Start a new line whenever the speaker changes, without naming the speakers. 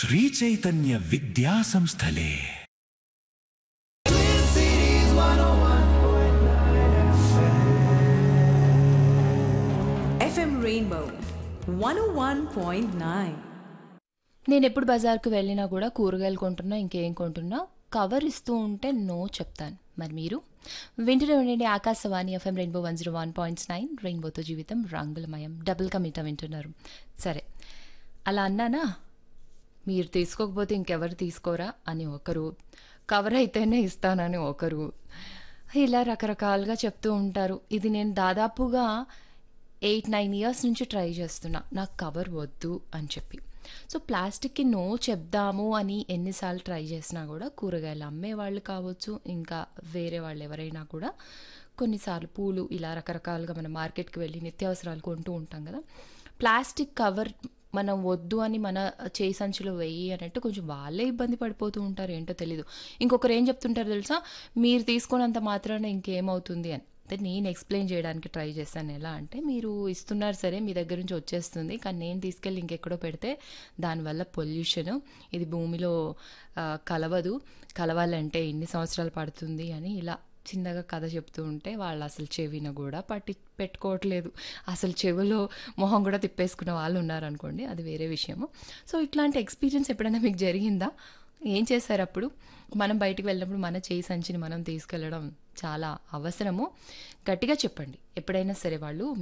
శ్రీచైతన్య విద్యా సంస్థలే
FM Rainbow 101.9.
నేను ఎప్పుడు బజార్కు వెళ్ళినా కూడా కూరగాయలు కొంటున్నా ఇంకేం కొంటున్నా కవర్ ఇస్తూ ఉంటే నో చెప్తాను మరి మీరు వింటూనే ఉండండి Akashvani FM Rainbow one zero one points nine రెయిన్బోతో జీవితం రంగులమయం డబుల్ కమిట వింటున్నారు సరే అలా అన్నానా మీరు తీసుకోకపోతే ఇంకెవరు తీసుకోరా అని ఒకరు కవర్ అయితేనే ఇస్తానని ఒకరు ఇలా రకరకాలుగా చెప్తూ ఉంటారు ఇది నేను దాదాపుగా ఎయిట్ నైన్ ఇయర్స్ నుంచి ట్రై చేస్తున్నా నాకు కవర్ వద్దు అని చెప్పి సో ప్లాస్టిక్కి నో చెప్దాము అని ఎన్నిసార్లు ట్రై చేసినా కూడా కూరగాయలు అమ్మే వాళ్ళు కావచ్చు ఇంకా వేరే వాళ్ళు ఎవరైనా కూడా కొన్నిసార్లు పూలు ఇలా రకరకాలుగా మనం మార్కెట్కి వెళ్ళి నిత్యావసరాలు కొంటూ ఉంటాం కదా ప్లాస్టిక్ కవర్ మనం వద్దు అని మన చేయి సంచిలో వెయ్యి అన్నట్టు కొంచెం వాళ్ళే ఇబ్బంది పడిపోతూ ఉంటారు ఏంటో తెలీదు ఇంకొకరు ఏం చెప్తుంటారు తెలుసా మీరు తీసుకున్నంత మాత్రాన ఇంకేమవుతుంది అని అంటే నేను ఎక్స్ప్లెయిన్ చేయడానికి ట్రై చేశాను ఎలా అంటే మీరు ఇస్తున్నారు సరే మీ దగ్గర నుంచి వచ్చేస్తుంది కానీ నేను తీసుకెళ్ళి ఇంకెక్కడో పెడితే దానివల్ల పొల్యూషన్ ఇది భూమిలో ఆ, కలవదు కలవాలంటే ఎన్ని సంవత్సరాలు పడుతుంది అని ఇలా చిన్నగా కథ చెప్తూ ఉంటే వాళ్ళు అసలు చెవిన కూడా పట్టి పెట్టుకోవట్లేదు అసలు చెవిలో మొహం కూడా తిప్పేసుకున్న వాళ్ళు ఉన్నారనుకోండి అది వేరే విషయము సో ఇట్లాంటి ఎక్స్పీరియన్స్ ఎప్పుడైనా మీకు జరిగిందా ఏం చేశారు అప్పుడు మనం బయటికి వెళ్ళినప్పుడు మన చేయి సంచిని మనం తీసుకెళ్ళడం చాలా అవసరము గట్టిగా చెప్పండి ఎప్పుడైనా సరే వాళ్ళు